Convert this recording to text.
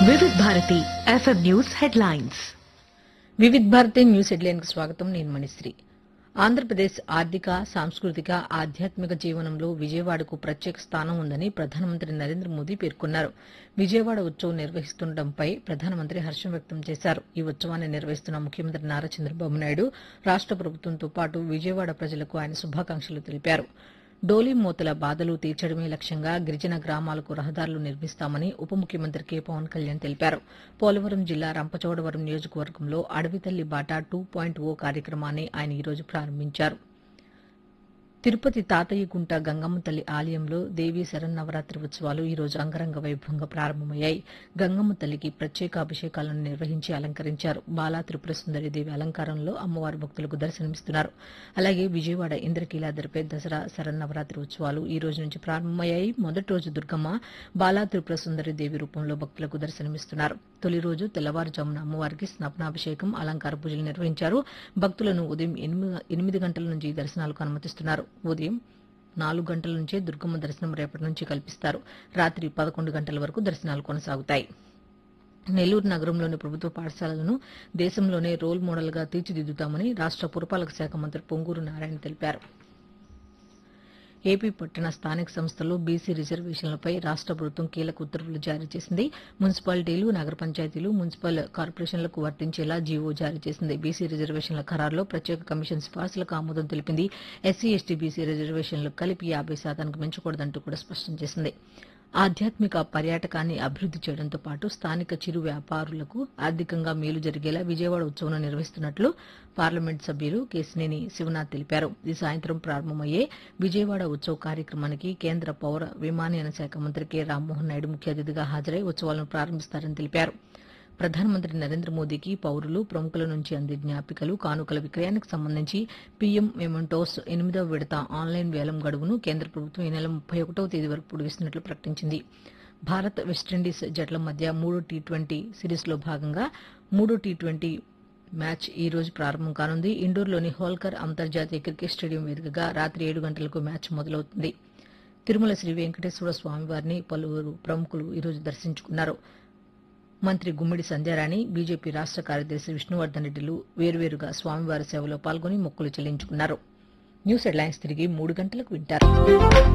వివిధ Bharati FM news headlines Vividh Bharati news హెడ్లైన్కు స్వాగతం నేను మణిశ్రీ ఆంధ్రప్రదేశ్ ఆర్థిక సాంస్కృతిక ఆధ్యాత్మిక జీవనంలో విజయవాడకు ప్రత్యేక స్థానం ఉందని ప్రధానమంత్రి నరేంద్ర మోదీ పేర్కొన్నారు విజయవాడ ఉత్సవం నిర్వహిస్తుండటంపై ప్రధానమంత్రి హర్షం వ్యక్తం చేశారు ఈ ఉత్సవాన్ని నిర్వహిస్తున్న ముఖ్యమంత్రి నారా చంద్రబాబు నాయుడు రాష్ట ప్రభుత్వంతో పాటు విజయవాడ ప్రజలకు ఆయన శుభాకాంక్షలు తెలిపారు డోలీ మూతల బాధలు తీర్చడమే లక్ష్యంగా గిరిజన గ్రామాలకు రహదారులు నిర్మిస్తామని ఉప ముఖ్యమంత్రి కె పవన్ కళ్యాణ్ తెలిపారు పోలవరం జిల్లా రంపచోడవరం నియోజకవర్గంలో Adavithalli Baata two point O కార్యక్రమాన్ని ఆయన ఈరోజు ప్రారంభించారు తిరుపతి తాతయ్యగుంట గంగమ్మ తల్లి ఆలయంలో దేవీ శరన్నవరాత్రి ఉత్సవాలు ఈ రోజు అంగరంగ వైభవంగా ప్రారంభమయ్యాయి గంగమ్మ తల్లికి ప్రత్యేక అభిషేకాలను నిర్వహించి అలంకరించారు బాలా త్రిపుర సుందరి దేవి అలంకారంలో అమ్మవారి భక్తులకు దర్శనమిస్తున్నారు అలాగే విజయవాడ ఇంద్రకీలాద్రిపై దసరా శరన్నవరాత్రి ఉత్సవాలు ఈ రోజు నుంచి ప్రారంభమయ్యాయి మొదటి రోజు దుర్గమ్మ బాలా త్రిపుర సుందరి దేవి రూపంలో భక్తులకు దర్శనమిస్తున్నారు తొలి రోజు తెల్లవారుజామున అమ్మవారికి స్నాపనాభిషేకం అలంకార పూజలు నిర్వహించారు భక్తులను ఉదయం ఎనిమిది- ఎనిమిది గంటల నుంచి దర్శనాలకు అనుమతిస్తున్నారు ఉదయం నాలుగు గంటల నుంచే దుర్గమ్మ దర్శనం రేపటి నుంచి కల్పిస్తారు రాత్రి పదకొండు గంటల వరకు దర్శనాలు కొనసాగుతాయి నెల్లూరు నగరంలోని ప్రభుత్వ పాఠశాలలను దేశంలోనే రోల్ మోడల్గా తీర్చిదిద్దుతామని రాష్ట పురపాలక శాఖ మంత్రి పొంగూరు నారాయణ తెలిపారు ఏపీ పట్టణ స్థానిక సంస్థల్లో బీసీ రిజర్వేషన్లపై రాష్ట ప్రభుత్వం కీలక ఉత్తర్వులు జారీ చేసింది మున్సిపాలిటీలు నగర పంచాయతీలు మున్సిపల్ కార్పొరేషన్లకు వర్తించేలా జీవో జారీ చేసింది బీసీ రిజర్వేషన్ల ఖరారులో ప్రత్యేక కమిషన్ సిఫార్సులకు ఆమోదం తెలిపింది ఎస్సీ ఎస్టీ బీసీ రిజర్వేషన్లు కలిపి యాభై శాతానికి పెంచకూడదంటూ కూడా స్పష్టం చేసింది ఆధ్యాత్మిక పర్యాటకాన్ని అభివృద్ది చేయడంతో పాటు స్థానిక చిరు వ్యాపారులకు ఆర్థికంగా మేలు జరిగేలా విజయవాడ ఉత్సవం నిర్వహిస్తున్నట్లు పార్లమెంట్ సభ్యులు కేసినేని శివనాథ్ తెలిపారు ఈ సాయంత్రం ప్రారంభమయ్యే విజయవాడ ఉత్సవ కార్యక్రమానికి కేంద్ర పౌర విమానయాన శాఖ మంత్రి కె రామ్మోహన్ నాయుడు ముఖ్య అతిథిగా హాజరై ఉత్సవాలను ప్రారంభిస్తారని తెలిపారు ప్రధానమంత్రి నరేంద్ర మోదీకి పౌరులు ప్రముఖుల నుంచి అందే జ్ఞాపికలు కానుకల విక్రయానికి సంబంధించి పీఎం మెమెంటోస్ ఎనిమిదవ విడత ఆన్లైన్ వేలం గడువును కేంద్ర ప్రభుత్వం ఈ నెల ముప్పై ఒకటవ తేదీ వరకు పొడిగిస్తున్నట్లు ప్రకటించింది భారత్ వెస్టిండీస్ జట్ల మధ్య మూడు టీ ట్వంటీ సిరీస్లో భాగంగా మూడు టీ ట్వంటీ మ్యాచ్ ఈ రోజు ప్రారంభం కానుంది ఇండోర్లోని హోల్కర్ అంతర్జాతీయ క్రికెట్ స్టేడియం వేదికగా రాత్రి ఏడు గంటలకు మ్యాచ్ మొదలవుతుంది తిరుమల శ్రీ వెంకటేశ్వర స్వామివారిని పలువురు ప్రముఖులు ఈరోజు దర్శించుకున్నారు మంత్రి గుమ్మిడి సంధ్యారాణి బీజేపీ రాష్ట కార్యదర్శి విష్ణువర్ధన్ రెడ్డిలు వేర్వేరుగా స్వామివారి సేవలో పాల్గొని మొక్కులు చెల్లించుకున్నారు న్యూస్ హెడ్లైన్స్ తిరిగి మూడు గంటలకు వింటారు